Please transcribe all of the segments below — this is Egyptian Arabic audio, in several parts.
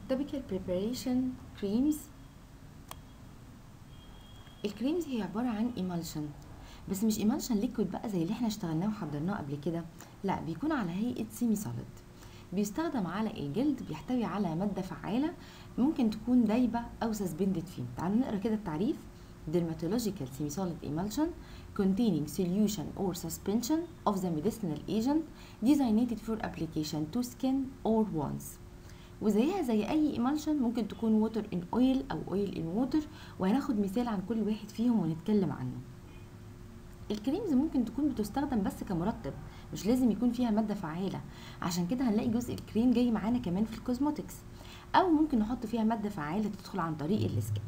typical preparation creams الكريمز هي عبارة عن emulsion بس مش emulsion liquid بقى زي اللي احنا اشتغلناه وحضرناه قبل كده لا بيكون على هيئة سيمي سوليد بيستخدم على الجلد بيحتوي على مادة فعالة ممكن تكون دايبة أو suspended فيه تعالوا نقرا كده التعريف dermatological semi-solid emulsion containing solution or suspension of the medicinal agent designated for application to skin or wounds وزيها زي اي emulsion ممكن تكون water in oil او oil in water وهناخد مثال عن كل واحد فيهم ونتكلم عنه الكريمز ممكن تكون بتستخدم بس كمرطب مش لازم يكون فيها ماده فعاله عشان كده هنلاقي جزء الكريم جاي معانا كمان في الكوزموتكس او ممكن نحط فيها ماده فعاله تدخل عن طريق السكين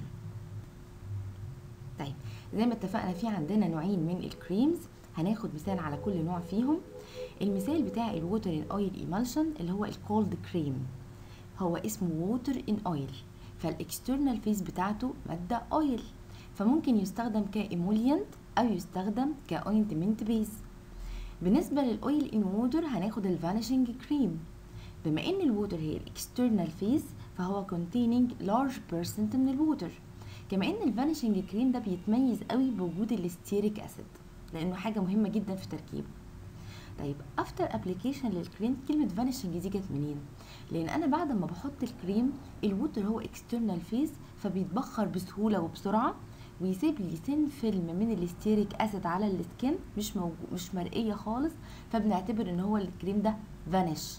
طيب زي ما اتفقنا في عندنا نوعين من الكريمز هناخد مثال على كل نوع فيهم المثال بتاع الووتر ان اويل ايمالشن اللي هو الكولد كريم هو اسمه ووتر ان اويل فالاكسترنال فيس بتاعته ماده اويل فممكن يستخدم كايمولينت او يستخدم كاوينتمنت بيز بالنسبه للاويل ان ووتر هناخد الفانيشنج كريم بما ان الووتر هي الاكسترنال فيس فهو containing large percent من الووتر كما ان الفانيشنج كريم ده بيتميز قوي بوجود الاستيريك اسيد لانه حاجه مهمه جدا في تركيبه طيب افتر ابلكيشن للكريم كلمه فانيشنج دي جت منين لان انا بعد ما بحط الكريم الووتر هو اكسترنال فيز فبيتبخر بسهوله وبسرعه ويسيب لي سن فيلم من الاستيريك اسيد على السكين مش موجود مش مرئيه خالص فبنعتبر ان هو الكريم ده فانيش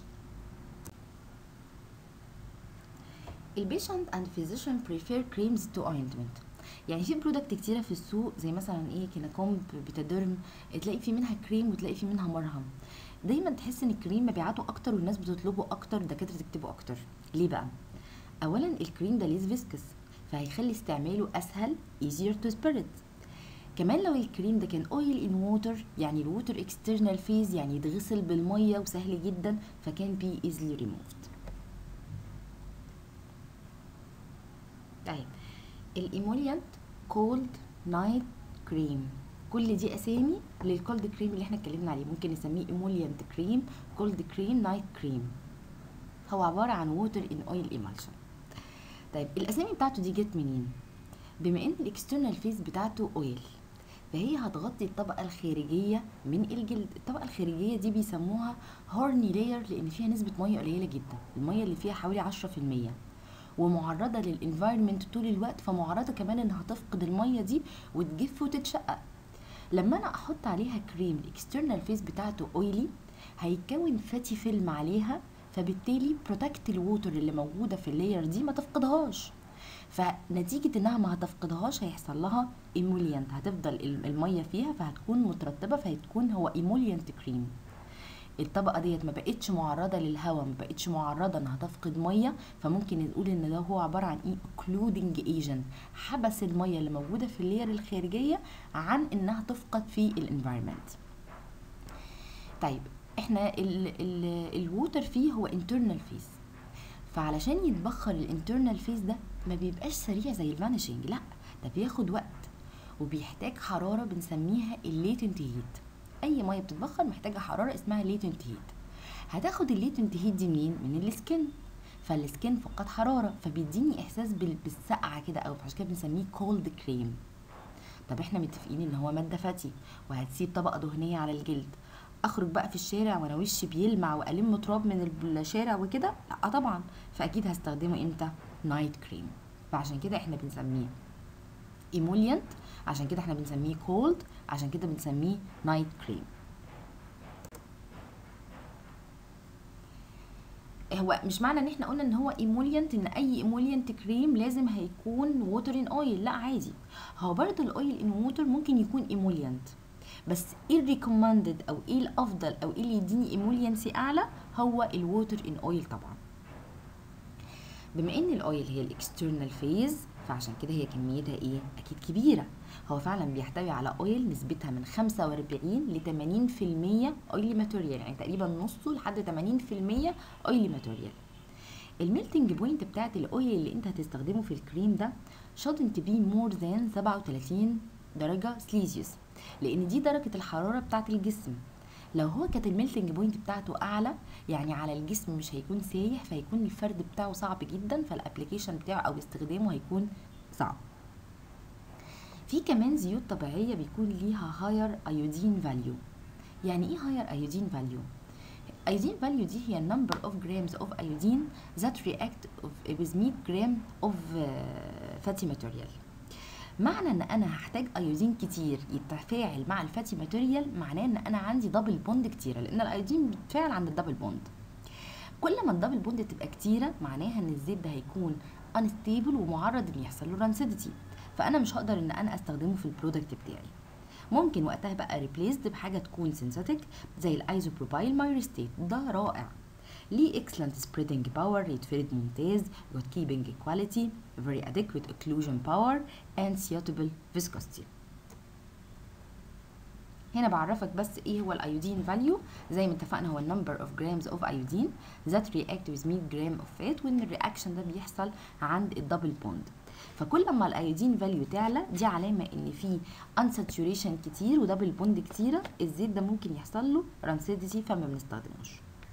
البيشنت اند فيزيشن بريفير كريمز تو اوينتمنت يعني في برودكت كتيره في السوق زي مثلا ايه كيناكومب بيتاديرم تلاقي في منها كريم وتلاقي في منها مرهم دايما تحس ان الكريم مبيعاته اكتر والناس بتطلبه اكتر الدكاتره تكتبه اكتر ليه بقى اولا الكريم ده ليز فيسكس فهيخلي استعماله اسهل easier to spread كمان لو الكريم ده كان اويل ان ووتر يعني الووتر اكسترنال فيز يعني يتغسل بالميه وسهل جدا فكان بي easily removed طيب الايموليانت كولد نايت كريم كل دي اسامي للكولد كريم اللي احنا اتكلمنا عليه ممكن نسميه ايموليانت كريم كولد كريم نايت كريم هو عباره عن ووتر ان اويل ايمالشن طيب الاسامي بتاعته دي جت منين بما ان الاكسترنال فيس بتاعته اويل فهي هتغطي الطبقة الخارجية من الجلد الطبقة الخارجية دي بيسموها هورني لاير لأن فيها نسبة مية قليلة جدا المية اللي فيها حوالي عشرة في المية ومعرضه للانفايرمنت طول الوقت فمعرضه كمان انها تفقد الميه دي وتجف وتتشقق لما انا احط عليها كريم الاكسترنال فيس بتاعته اويلي هيتكون فاتي فيلم عليها فبالتالي بروتكت الووتر اللي موجوده في اللاير دي ما تفقدهاش فنتيجة انها ما هتفقدهاش هيحصل لها ايموليانت هتفضل المية فيها فهتكون مترتبة فهتكون هو ايموليانت كريم الطبقه ديت ما بقتش معرضه للهواء ما بقتش معرضه انها تفقد ميه فممكن نقول ان ده هو عباره عن ايه اوكلودنج ايجنت حبس الميه اللي موجوده في اللير الخارجيه عن انها تفقد في الانفايرمنت طيب احنا الووتر فيه هو انترنال فيس فعلشان يتبخر الانترنال فيس ده ما بيبقاش سريع زي الفانيشنج لا ده بياخد وقت وبيحتاج حراره بنسميها الليتنت هيت اي ميه بتتبخر محتاجه حراره اسمها ليتنت هيت هتاخد الليتنت هيت دي منين من السكن فالسكن فقد حراره فبيديني احساس بالسقعه كده او عشان كده بنسميه كولد كريم طب احنا متفقين ان هو ماده فاتي وهتسيب طبقه دهنيه على الجلد اخرج بقى في الشارع وانا وشي بيلمع والم تراب من الشارع وكده لا طبعا فاكيد هستخدمه امتى نايت كريم فعشان كده احنا بنسميه ايموليانت عشان كده احنا بنسميه كولد عشان كده بنسميه نايت كريم هو مش معنى ان احنا قلنا ان هو ايمولينت ان اي ايمولينت كريم لازم هيكون ووتر ان اويل لا عادي هو برضه الاويل ان ووتر ممكن يكون ايمولينت بس ايه الريكومندد او ايه الافضل او ايه اللي يديني ايمولينسي اعلى هو الووتر ان اويل طبعا بما ان الاويل هي الاكسترنال فيز فعشان كده هي كميتها ايه اكيد كبيره هو فعلا بيحتوي على اويل نسبتها من 45 ل 80% اويلي ماتيريال يعني تقريبا نصه لحد 80% اويلي ماتيريال الميلتنج بوينت بتاعت الاويل اللي انت هتستخدمه في الكريم ده shouldn't be more than 37 درجه سليزيوس لان دي درجه الحراره بتاعت الجسم لو هو كانت الميلتنج بوينت بتاعته اعلى يعني على الجسم مش هيكون سايح فيكون الفرد بتاعه صعب جدا فالابلكيشن بتاعه او استخدامه هيكون صعب في كمان زيوت طبيعيه بيكون ليها هاير ايودين فاليو يعني ايه هاير ايودين فاليو iodine value دي هي number of grams of iodine that react with 100 gram of uh, fatty material معنى ان انا هحتاج ايودين كتير يتفاعل مع الفاتي ماتيريال معناه ان انا عندي دبل بوند كتيره لان الايودين بيتفاعل عند الدبل بوند كل ما الدبل بوند تبقى كتيره معناها ان الزيت ده هيكون unstable ومعرض ان يحصل له رانسيديتي فانا مش هقدر ان انا استخدمه في البرودكت بتاعي ممكن وقتها بقى ريبليسد بحاجه تكون سينثيتك زي الايزوبروبايل مايرستيت ده رائع ليه excellent spreading power يتفرد ممتاز good keeping quality very adequate occlusion power and suitable viscosity هنا بعرفك بس ايه هو الايودين فاليو زي ما اتفقنا هو number of grams of iodine that react with 100 gram of fat وان الرياكشن ده بيحصل عند الدبل بوند فكل ما الايودين فاليو تعلى دي علامه ان في unsaturation كتير ودبل بوند كتيره الزيت ده ممكن يحصل له رانسيديتي فما بنستخدموش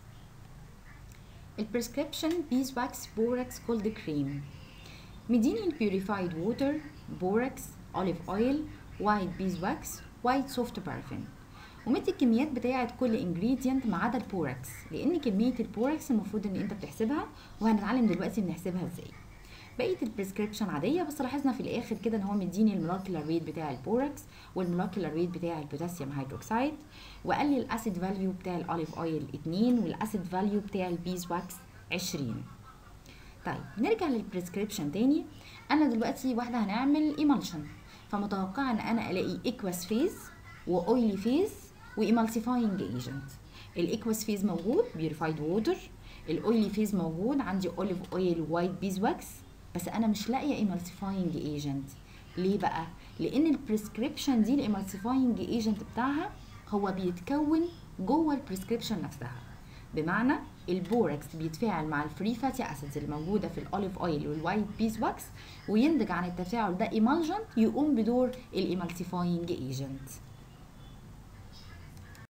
البريسكريبشن بيزواكس بوركس كولد كريم مديني البيوريفايد ووتر بوركس اوليف اويل وايت بيزواكس وايت سوفت بارفين ومدي الكميات بتاعه كل انجريدينت ما عدا البوركس لان كميه البوركس المفروض ان انت بتحسبها وهنتعلم دلوقتي بنحسبها ازاي بقيه البريسكريبشن عاديه بس لاحظنا في الاخر كده ان هو مديني المولكيولار ويت بتاع البوركس والمولكيولار ويت بتاع البوتاسيوم هيدروكسيد وقال لي الاسيد فاليو بتاع الاوليف اويل 2 والاسيد فاليو بتاع البيز واكس 20 طيب نرجع للبريسكريبشن تاني انا دلوقتي واحده هنعمل ايمالشن فمتوقعه ان انا الاقي اكواس فيز واويلي فيز وايمالسيفاينج ايجنت الاكواس فيز موجود بيوريفايد ووتر الاويلي فيز موجود عندي اوليف اويل وايت بيز واكس بس انا مش لاقيه ايمالسيفاينج ايجنت ليه بقى لان البريسكريبشن دي الايمالسيفاينج ايجنت بتاعها هو بيتكون جوه البريسكريبشن نفسها بمعنى البوركس بيتفاعل مع الفري فاتي اسيدز اللي موجوده في الاوليف اويل والوايت بيز واكس وينتج عن التفاعل ده ايمالجنت يقوم بدور الايمالسيفاينج ايجنت